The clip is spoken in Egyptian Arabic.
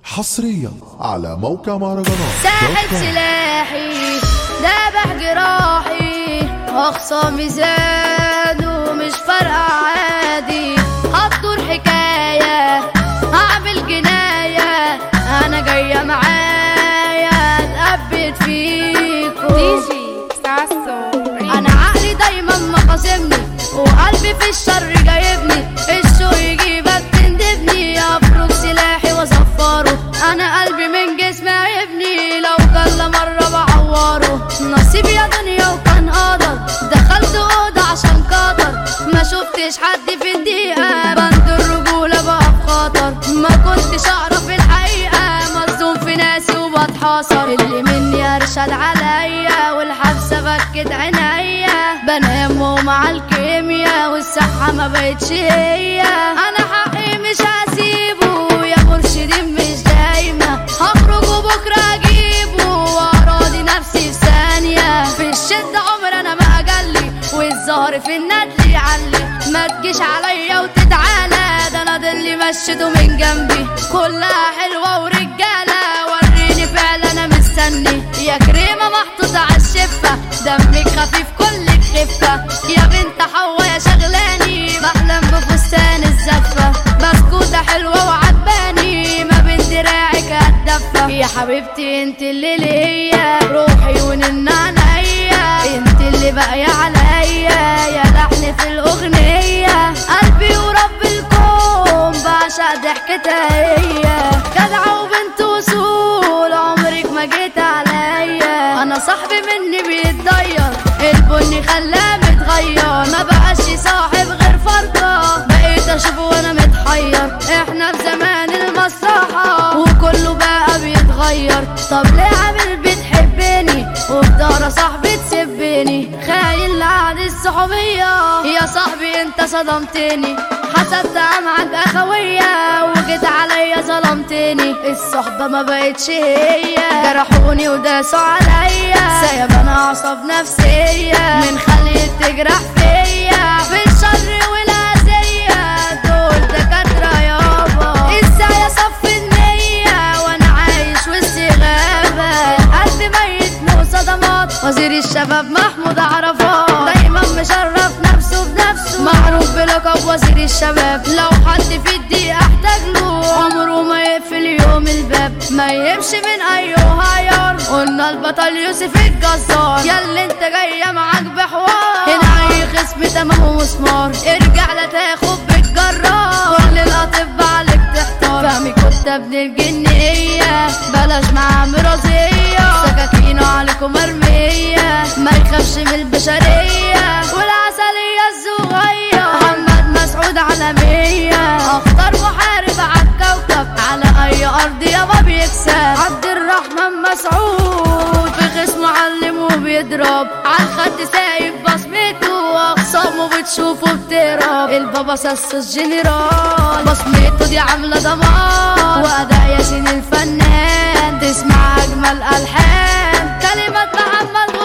حصريا على موقع مهرجانات ساحب سلاحي ذابح جراحي اخصامي زادوا مش فارقة عادي هتدور حكاية هعمل جناية انا جاية معايا اتقبت فيكو ديجي ساسو انا عقلي دايما مقاسمني وقلبي في الشر جايبني الشو يجيبك تندبني افرك سلاحي واصفره انا قلبي من جسمي عيبني لو كل مرة بعوره نصيب يا دنيا وكان قدر دخلت اوضة عشان قدر ما شفتش حد في الدقيقة بند الرجولة بقى في خطر ما كنتش اعرف الحقيقة مصدوم في ناسي وبتحاصر اللي مني ارشد عليا والحبسة بكت عينيا بنام ومع الكيمياء والصحة ما بقتش هي انا حقي مش هسيبه يا مرشدي مش دايما هخرج وبكرة اجيبه واراضي نفسي في ثانية في الشدة عمر انا ما اجلي والظهر في الندل يعلي ما تجيش عليا وتتعالى ده انا ده اللي مشيته من جنبي كلها حلوة ورجالة وريني فعلا انا مستني يا كريمة محطوطة على الشفة دمك خفيف كلك خفة يا بنت حوا يا شغلاني بحلم بفستان الزفة بسكوتة حلوة وعجباني ما بين دراعك هتدفى يا حبيبتي انت اللي ليا روحي ونن عينيا انت اللي باقية عليا يا لحن في الأغنية قلبي ورب الكون بعشق ضحكتها هي جدعة وبنت وصول عمرك ما جيت عليا انا صاحبي مني بيتضير البني خلاه متغير ما بقاش صاحب غير فرقة بقيت اشوفه وانا متحير احنا في زمان المصلحة وكله بقى بيتغير طب ليه عامل بتحبني وبدار صاحبي تسبني خاين لعد الصحوبية يا صاحبي انت صدمتني حسبت معاك اخوية وجيت عليا ظلمتني الصحبة ما بقتش هي جرحوني وداسوا عليا سايب انا اعصاب نفسية من خليت تجرح فيا في الشر والاذية دول دكاترة يابا ازاي اصفي النية وانا عايش وسط غابة قلبي ميت من صدمات وزير الشباب محمود عرفات دايما مشرف نفسه بنفسه معروف بلقب وزير الشباب لو حد في الدقيقة احتاج له عمره ما يقفل يوم الباب ما يمشي من ايوه هيار قلنا البطل يوسف الجزار ياللي انت جاية معاك بحوار هنا اي خصم تمام ومسمار ارجع لا تاخد بالجرار كل الاطباء عليك تحتار فهمي كنت ابن الجنية بلاش مع مرازية سكاكينه عليكم مرمية ما يخافش من البشرية والعسلية الصغيرة محمد مسعود عالمية اخطر محارب عالكوكب على اي ارض يابا بيكسب عبد الرحمن مسعود في خصم معلم وبيضرب عالخد سايب بصمته واخصامه بتشوفه بتهرب البابا سس الجنرال بصمته دي عاملة دمار وأداء ياسين الفنان تسمع أجمل ألحان كلمات محمد